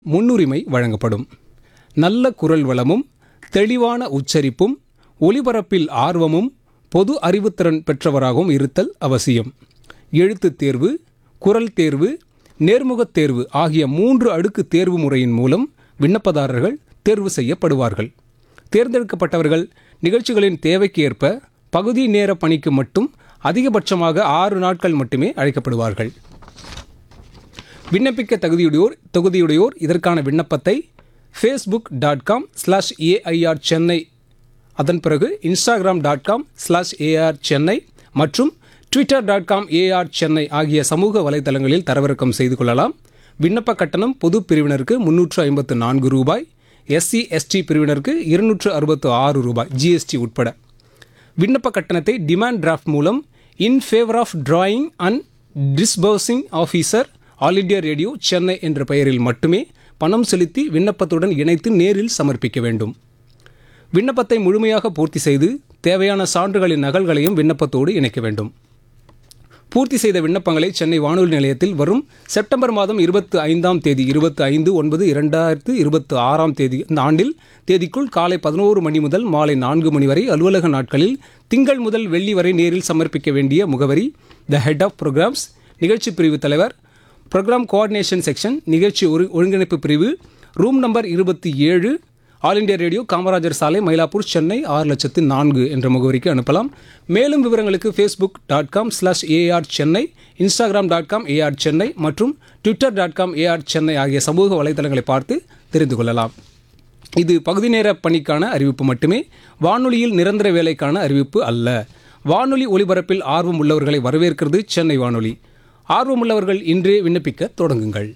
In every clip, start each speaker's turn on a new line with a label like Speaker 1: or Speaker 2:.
Speaker 1: முன்னுரிமை வழங்கப்படும் நல்ல குரல் வளமும் தெளிவான உச்சரிப்பும் ஒலிபரப்பில் ஆர்வமும் பொது அறிவுத்திறன் பெற்றவராகவும் இருத்தல் அவசியம் எழுத்துத் தேர்வு குரல் தேர்வு நேர்முகத் தேர்வு ஆகிய மூன்று அடுக்கு தேர்வு முறையின் மூலம் விண்ணப்பதாரர்கள் தேர்வு செய்யப்படுவார்கள் தேர்ந்தெடுக்கப்பட்டவர்கள் நிகழ்ச்சிகளின் தேவைக்கு ஏற்ப பகுதி நேர பணிக்கு மட்டும் அதிகபட்சமாக ஆறு நாட்கள் மட்டுமே அழைக்கப்படுவார்கள் விண்ணப்பிக்க தகுதியுடையோர் தகுதியுடையோர் இதற்கான விண்ணப்பத்தை Facebook dot com slash AIR Chennai அதன் பிறகு Instagram dot com slash AR Chennai மற்றும் Twitter dot com AR Chennai ஆகிய சமூக வலைதளங்களில் தரவிறக்கம் செய்து கொள்ளலாம் விண்ணப்ப கட்டணம் பொது பிரிவினருக்கு முன்னூற்று ஐம்பத்து நான்கு ரூபாய் எஸ்சி எஸ்டி பிரிவினருக்கு இருநூற்று அறுபத்து ஆறு ரூபாய் ஜிஎஸ்டி உட்பட விண்ணப்ப கட்டணத்தை டிமாண்ட் டிராஃப்ட் மூலம் in favour of drawing and disbursing officer All India Radio Chennai என்ற பெயரில் மட்டுமே பணம் செலுத்தி விண்ணப்பத்துடன் இணைத்து நேரில் சமர்ப்பிக்க வேண்டும் விண்ணப்பத்தை முழுமையாக பூர்த்தி செய்து தேவையான சான்றுகளின் நகல்களையும் விண்ணப்பத்தோடு இணைக்க வேண்டும் பூர்த்தி செய்த விண்ணப்பங்களை சென்னை வானொலி நிலையத்தில் வரும் செப்டம்பர் மாதம் இருபத்தி ஐந்தாம் தேதி இருபத்தி ஐந்து ஒன்பது இரண்டாயிரத்து இருபத்தி ஆறாம் தேதி இந்த ஆண்டில் தேதிக்குள் காலை பதினோரு மணி முதல் மாலை நான்கு மணி வரை அலுவலக நாட்களில் திங்கள் முதல் வெள்ளி வரை நேரில் சமர்ப்பிக்க வேண்டிய முகவரி த ஹெட் ஆஃப் ப்ரோக்ராம்ஸ் நிகழ்ச்சி பிரிவு தலைவர் ப்ரோக்ராம் கோஆர்டினேஷன் செக்ஷன் நிகழ்ச்சி ஒரு ஒருங்கிணைப்பு பிரிவு ரூம் நம்பர் இருபத்தி ஏழு ஆல் இண்டியா ரேடியோ காமராஜர் சாலை மயிலாப்பூர் சென்னை ஆறு லட்சத்து நான்கு என்ற முகவரிக்கு அனுப்பலாம் மேலும் விவரங்களுக்கு Facebook dot com slash AR Chennai Instagram dot com AR Chennai மற்றும் Twitter dot com AR Chennai ஆகிய சமூக வலைதளங்களை பார்த்து தெரிந்து கொள்ளலாம் இது பகுதி நேர பணிக்கான அறிவிப்பு மட்டுமே வானொலியில் நிரந்தர வேலைக்கான அறிவிப்பு அல்ல வானொலி ஒலிபரப்பில் ஆர்வம் உள்ளவர்களை வரவேற்கிறது சென்னை வானொலி ஆர்வமுள்ளவர்கள் இன்றே விண்ணப்பிக்க தொடங்குங்கள்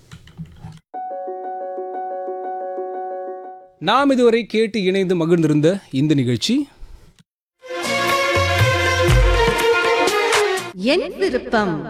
Speaker 1: நாம் இதுவரை கேட்டு இணைந்து மகிழ்ந்திருந்த இந்த நிகழ்ச்சி
Speaker 2: என் விருப்பம்